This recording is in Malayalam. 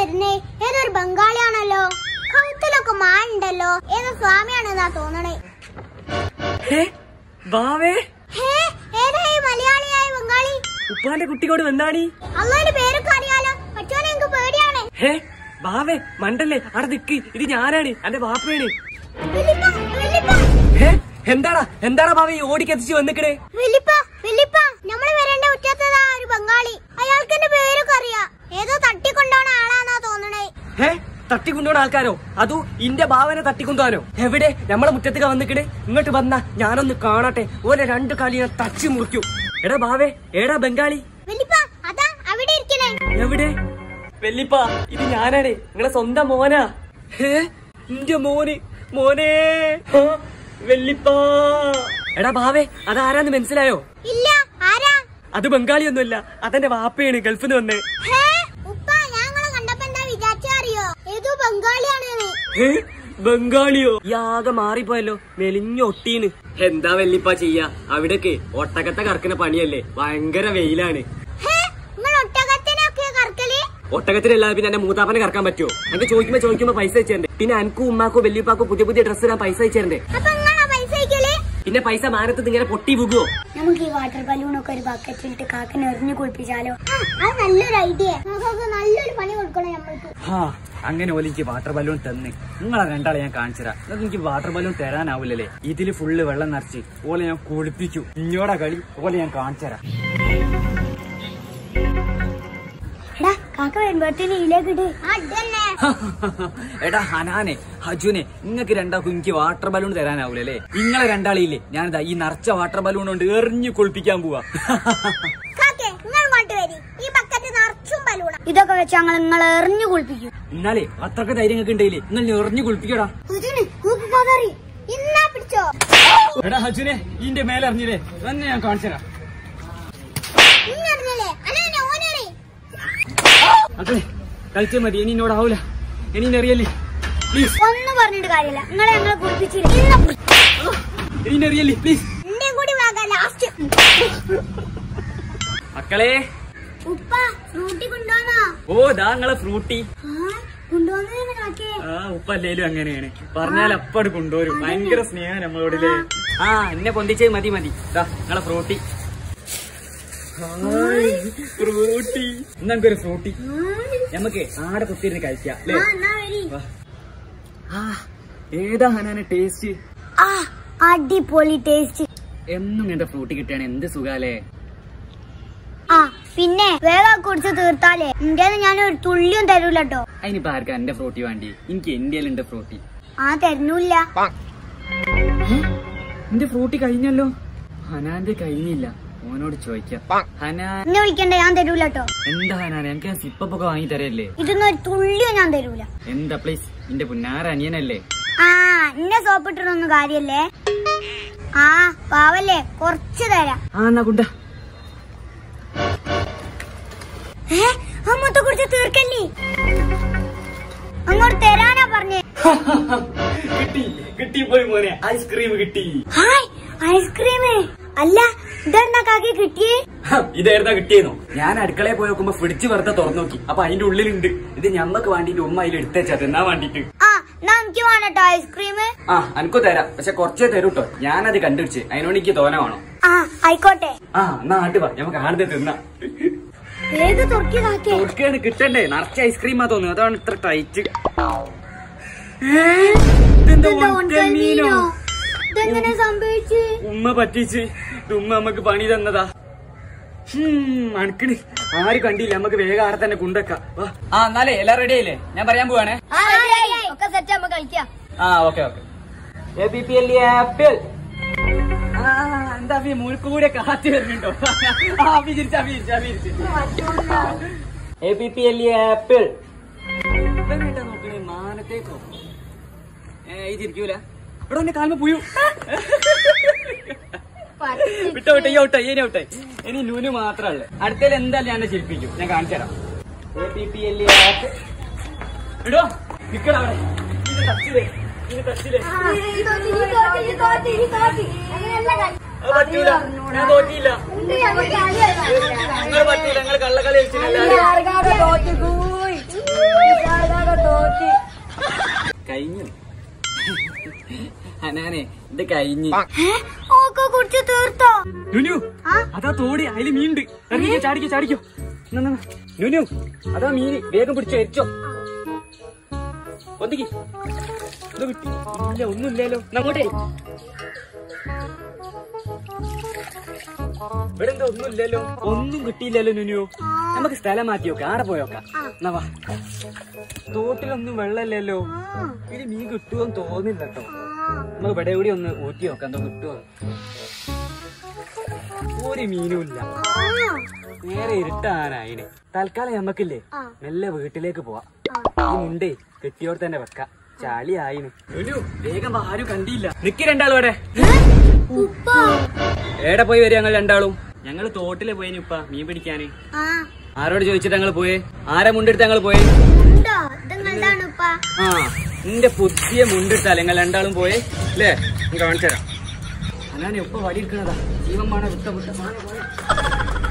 വരുന്നേ ഏതൊരു ബംഗാളിയാണല്ലോ കൗത്തിലൊക്കെ മാനുണ്ടല്ലോ ഏതോ സ്വാമിയാണെന്നാ തോന്നണേ ഹേ ബാവേ ഹേ ഏതാ ഈ മലയാളിയായ ബംഗാളി ഉപ്പാന്റെ കുട്ടിയോട് വന്നാണി അള്ളാന്റെ പേരൊക്കെ അറിയാലോ പറ്റോനെ എനിക്ക് പേടിയാണ് ഹേ ബാവേ മണ്ടല്ലേ അവിടെ നിക്ക് ഇത് ഞാനാണ് എന്റെ ബാപ്പയാണ് വല്യപ്പ, വല്യപ്പ, ഹേ എന്താടാ എന്താടാ ബാവ ഈ ഓടിക്കെത്തിച്ച് വന്നിക്കണേ വല്യപ്പ, വല്യപ്പ, നമ്മള് വരേണ്ട മുറ്റത്തതാ ഒരു ബംഗാളി അയാൾക്ക് എന്റെ പേരൊക്കെ അറിയാം ഏതോ തട്ടിക്കൊണ്ടോണ ആളാന്നാ തോന്നണേ ഹേ തട്ടിക്കൊണ്ടുപോണ ആൾക്കാരോ അതോ ഇന്റെ ഭാവനെ തട്ടിക്കൊണ്ടുപോകാനോ എവിടെ നമ്മളെ മുറ്റത്തേക്ക് വന്നിക്കണേ ഇങ്ങോട്ട് വന്ന ഞാനൊന്ന് കാണട്ടെ ഓലെ രണ്ട് കളിയെ തച്ച് മുറിക്കും എടാ ബാവേ ഏടാ ബംഗാളി വല്യപ്പ അതാ അവിടെ ഇരിക്കണേ എവിടെ വെല്ലിപ്പ ഇത് ഞാനാണ് നിങ്ങളെ സ്വന്തം മോനാ ഹേ ഇന്റെ മോന് മോനെ ആ, വെല്ലിപ്പ എടാ ബാവേ അതാരാന്ന് മനസ്സിലായോ ഇല്ല ആരാ അത് ബംഗാളിയൊന്നുമല്ല അതെന്റെ വാപ്പയാണ് ഗൾഫിൽ നിന്ന് വന്നേ ഹേ ഉപ്പ ഞങ്ങളെ കണ്ടപ്പോ എന്താ വിചാരിച്ച അറിയോ ഏതോ ബംഗാളിയാണ് ഏ? ബംഗാളിയോ ഈ ആകെ മാറിപ്പോയല്ലോ മെലിഞ്ഞൊട്ടീന്ന് എന്താ വെല്ലിപ്പ ചെയ്യാ അവിടേക്ക് ഒട്ടകത്തെ കറക്കുന്ന പണിയല്ലേ ഭയങ്കര വെയിലാണ് ഹേ നിങ്ങൾ ഒട്ടകത്തിനൊക്കെ കറക്കല് ഒട്ടകത്തിനല്ലാതെ പിന്നെ എന്റെ മൂത്താപ്പനെ കറക്കാൻ പറ്റുമോ എനിക്ക് ചോദിക്കുമ്പോ ചോദിക്കുമ്പോ പൈസ അയച്ചേരണ്ടേ പിന്നെ അനക്കും ഉമ്മാക്കോ വെല്ലിപ്പാക്കോ പുതിയ പുതിയ ഡ്രസ്സ് ഇടാൻ പൈസ അയച്ചേരണ്ടേ അപ്പൊ നിങ്ങളാ പൈസ അയക്കല് പിന്നെ പൈസ മാനത്ത് ഇങ്ങനെ പൊട്ടി പോകുവോ നമുക്ക് ഈ വാട്ടർ ബലൂണൊക്കെ ഒരു ബക്കറ്റിലിട്ട് കാക്കനെ എറിഞ്ഞു കുളിപ്പിച്ചാലോ അത് നല്ലൊരു ഐഡിയ നമുക്ക് നല്ലൊരു പണി കൊടുക്കണം നമ്മൾക്ക് ഹാ അങ്ങനെ ഓല് എനിക്ക് വാട്ടർ ബലൂൺ തന്ന് നിങ്ങളെ രണ്ടാളെ ഞാൻ കാണിച്ചുതരാം നിങ്ങൾക്ക് എനിക്ക് വാട്ടർ ബലൂൺ തരാനാവില്ലല്ലേ ഇതില് ഫുള്ള് വെള്ളം നിറച്ച് ഓലെ ഞാൻ കുളിപ്പിച്ചു ഇഞ്ഞോടെ കളി ഓലെ ഞാൻ കാണിച്ചുതരാം എടാ കാക്ക വരുമ്പോഴത്തേന് ഇതിലേക്ക് ഇട് അതന്നെ എടാ ഹനാനെ ഹജുനെ നിങ്ങൾക്ക് രണ്ടാൾക്കും എനിക്ക് വാട്ടർ ബലൂൺ തരാനാവൂലല്ലേ നിങ്ങളെ രണ്ടാളില്ലേ ഞാനിതാ ഈ നിറച്ച വാട്ടർ ബലൂൺ കൊണ്ട് എറിഞ്ഞു കുളിപ്പിക്കാൻ പോവാ കാക്കേ നിങ്ങൾ ഇങ്ങോട്ട് വരി ഈ ബക്കറ്റ് നിറച്ചും ബലൂണ ഇതൊക്കെ വെച്ച് ഞങ്ങൾ നിങ്ങളെ എറിഞ്ഞു കുളിപ്പിക്കും എന്നാലേ അത്രക്ക് ധൈര്യം നിങ്ങൾക്ക് ഉണ്ടെങ്കിലേ നിങ്ങൾ എറിഞ്ഞു കുളിപ്പിക്കടാ ഇന്നാ പിടിച്ചോ എടാ ഹജുനെ ഇതിന്റെ മേലെ എറിഞ്ഞില്ലേ തന്നെ ഞാൻ കാണിച്ചുതരാം ഇന്നറിഞ്ഞല്ലേ അല്ല ഓനറി അതെ കളിച്ചാൽ മതി ഇനി എന്നോടാവൂല ഇനി എറിയല്ലേ പ്ലീസ് ഒന്നും പറഞ്ഞിട്ട് കാര്യമില്ല നിങ്ങളെ ഞങ്ങളെ കുളിപ്പിച്ചില്ല ഇന്ന പിടി- ഇനി എറിയല്ലേ പ്ലീസ് എന്റെ കൂടി വാങ്ങാൻ ലാസ്റ്റ് മക്കളെ ഉപ്പ ഫ്രൂട്ടി കൊണ്ടുവന്നോ ഓ ദാ നിങ്ങളെ ഫ്രൂട്ടി കൊണ്ടുവന്നു കാക്കേ ആ ഉപ്പല്ലേലും അങ്ങനെയാണ് പറഞ്ഞാൽ അപ്പട് കൊണ്ടുവരും ഭയങ്കര സ്നേഹം നമ്മളോടില്ലേ ആ എന്നെ പൊന്തിച്ചേ മതി മതി ദാ നിങ്ങളെ ഫ്രൂട്ടി ഹായ്, ഫ്രൂട്ടി നമുക്കൊരു ഫ്രൂട്ടി നമുക്ക് ആടെ കുത്തിരുന്ന് കഴിക്കാം അല്ലേ വാ. ആ ഏതാ ഹനാന ടേസ്റ്റ് ആ അടിപൊളി ടേസ്റ്റ് എന്നും എന്റെ ഫ്രൂട്ടി കിട്ടിയാണ് എന്ത് സുഖാലേ ആ പിന്നെ വേഗം കുടിച്ച് തീർത്താലേ ഇന്ത്യയിൽ ഞാൻ ഒരു തുള്ളിയും തരൂല കേട്ടോ അതിനിപ്പോ ആർക്കാ എന്റെ ഫ്രൂട്ടി വേണ്ടി എനിക്ക് ഇന്ത്യയിലുണ്ട് ഫ്രൂട്ടി ആ തരുന്നില്ല എന്റെ ഫ്രൂട്ടി കഴിഞ്ഞല്ലോ ഹനാന്റെ കഴിഞ്ഞില്ല ഓനോട് ചോദിക്കാം ഹനാൻ എന്നെ വിളിക്കണ്ട ഞാൻ തരൂല കേട്ടോ എന്താ ഹനാൻ എനിക്ക് ഞാൻ സിപ്പൊക്കെ വാങ്ങി തരല്ലേ ഇതൊന്നും ഒരു തുള്ളിയും ഞാൻ തരൂല എന്താ പ്ലീസ് എന്റെ പുന്നാര അനിയനല്ലേ ആ എന്നെ സോപ്പിട്ടൊന്നും കാര്യല്ലേ ആ പാവല്ലേ കുറച്ച് തരാം ആ എന്നാ കുണ്ട ഏ ആ മൊത്തം കുടിച്ച് തീർക്കല്ലേ അങ്ങോട്ട് തരാനാ പറഞ്ഞേ കിട്ടി കിട്ടി പോയി മോനെ ഐസ്ക്രീം കിട്ടി ഹായ് ഐസ്ക്രീമേ അല്ല ഇതെന്നാ കാക്കി കിട്ടിയേ ഇതായിരുന്നാ കിട്ടിയെന്നോ ഞാൻ അടുക്കളയിൽ പോയി നോക്കുമ്പോ ഫ്രിഡ്ജ് വെറുതെ തുറന്നു നോക്കി അപ്പൊ അതിന്റെ ഉള്ളിലുണ്ട് ഇത് ഞമ്മക്ക് വേണ്ടിട്ട് ഉമ്മ അതിൽ എടുത്തേച്ചാ തിന്നാൻ വേണ്ടിട്ട് ആ എന്നാ എനിക്ക് വേണട്ടോ ഐസ്ക്രീം ആ അനക്കു തരാം പക്ഷെ കുറച്ചേ തരൂ കേട്ടോ ഞാനത് കണ്ടുപിടിച്ച് അതിനോട് എനിക്ക് തോന വേണം ആ ആയിക്കോട്ടെ ആ എന്നാ നാട്ട് വാ നമുക്ക് ആടുന്ന് തിന്നാം വേഗം തുറക്കിയതാക്കേ തുറക്കാണ് കിട്ടണ്ടേ നിറച്ച ഐസ്ക്രീമാ തോന്നുന്നു അതാണ് ഇത്ര ടൈറ്റ് ഇതെന്താ ഉണക്കമീനോ? ഇതെങ്ങനെ സംഭവിച്ചു ഉമ്മ പറ്റിച്ച് ഇത് ഉമ്മ നമുക്ക് പണി തന്നതാ ഹും, മണക്കണ് ആര് കണ്ടില്ല നമുക്ക് വേഗം ആടെ തന്നെ കുണ്ടക്കാം വാ. ആ എന്നാലേ എല്ലാം റെഡി ആയില്ലേ ഞാൻ പറയാൻ പോവാണേ ഒക്കെ സെറ്റ് ആകുമ്പോ കളിക്കാം ആ okay okay A B P L apple ആ എന്താ അഭി മുഴുക്ക് കൂടെ കാറ്റ് വരുന്നുണ്ടോ ആ അഭി ചിരിച്ച അഭി ചിരിച്ച അഭി ചിരിച്ച A B P L apple ഇതെങ്ങോട്ടാ നോക്കണേ മാനത്തേക്കോ ഏ ഈ ചിരിക്കൂല ഇവിടെ എന്നെ കാൽമ പോയു വിട്ടോ വിട്ടോ ഈ ഔട്ടായി ഇനി ഔട്ടായി ഇനി നൂന് മാത്രമല്ല അടുത്തേൽ എന്തായാലും ഞാൻ എന്നെ ചിരിപ്പിക്കും ഞാൻ കാണിച്ചു തരാം A P P L apple ഇടോ നിക്കടാ അവിടെ ഇത് ടച്ചിലേ ഇത് ടച്ചിലേ അത് പറ്റൂല ഞാൻ തോറ്റിയില്ല നിങ്ങൾ പറ്റൂല നിങ്ങൾ കള്ളക്കളി കളിച്ചില്ല കുടിച്ചാനേ ഇത് കഴിഞ്ഞ് ഒക്കെ കുടിച്ച് തീർത്തോ നുനു ആ അതാ തോടി അതില് മീനുണ്ട് ഇറങ്ങിക്കോ ചാടിക്കോ ചാടിക്കോ ന, ന, ന. നുനു അതാ മീന് വേഗം പിടിച്ചോ എരിച്ചോ ഒന്നിക്ക് ഇത് കിട്ടി ഇല്ല ഒന്നുമില്ലല്ലോ ന്നാ അങ്ങോട്ടേ ഇവിടെ എന്താ ഒന്നുമില്ലല്ലോ ഒന്നും കിട്ടിയില്ലല്ലോ നുനു നമുക്ക് സ്ഥലം മാറ്റി നോക്കാം ആടെ പോയോക്കാം എന്നാ വാ തോട്ടിലൊന്നും വെള്ളമില്ലല്ലോ ഇത് മീൻ കിട്ടുമെന്ന് തോന്നില്ല കേട്ടോ നമുക്ക് ഇവിടെ കൂടി ഒന്ന് ഊറ്റി നോക്കാം എന്തോ കിട്ടുമോ ഒരു മീനും ഇല്ല നേരെ ഇരുട്ടാനായിന് തൽക്കാലം നമ്മക്കില്ലേ ആ. മെല്ലെ വീട്ടിലേക്ക് പോവാം ഈ മുണ്ടേ കെട്ടിയോട് തന്നെ വെക്കാം ചാളി ആയിന് ലുലു, വേഗം വാ, ആരും കണ്ടില്ല നിക്ക് രണ്ടാളും ഇവിടെ ഉപ്പ എവിടെ പോയി വരിക ഞങ്ങൾ രണ്ടാളും ഞങ്ങൾ തോട്ടിലെ പോയിന് ഉപ്പ മീൻ പിടിക്കാന് ആ ആരോട് ചോദിച്ചിട്ട് ഞങ്ങൾ പോയേ ആരാ മുണ്ടെടുത്ത് ഞങ്ങൾ പോയേ ഉണ്ടോ ഇതെന്താണ് ഉപ്പ ആ നിന്റെ പുതിയ മുണ്ടെടുത്താലേ നിങ്ങൾ രണ്ടാളും പോയേ അല്ലേ ഞാൻ കാണിച്ചു തരാം അല്ലാതെ ഉപ്പ വടി എടുക്കണതാ ജീവൻ വേണം വിട്ട വിട്ട സാധനം പോയെ.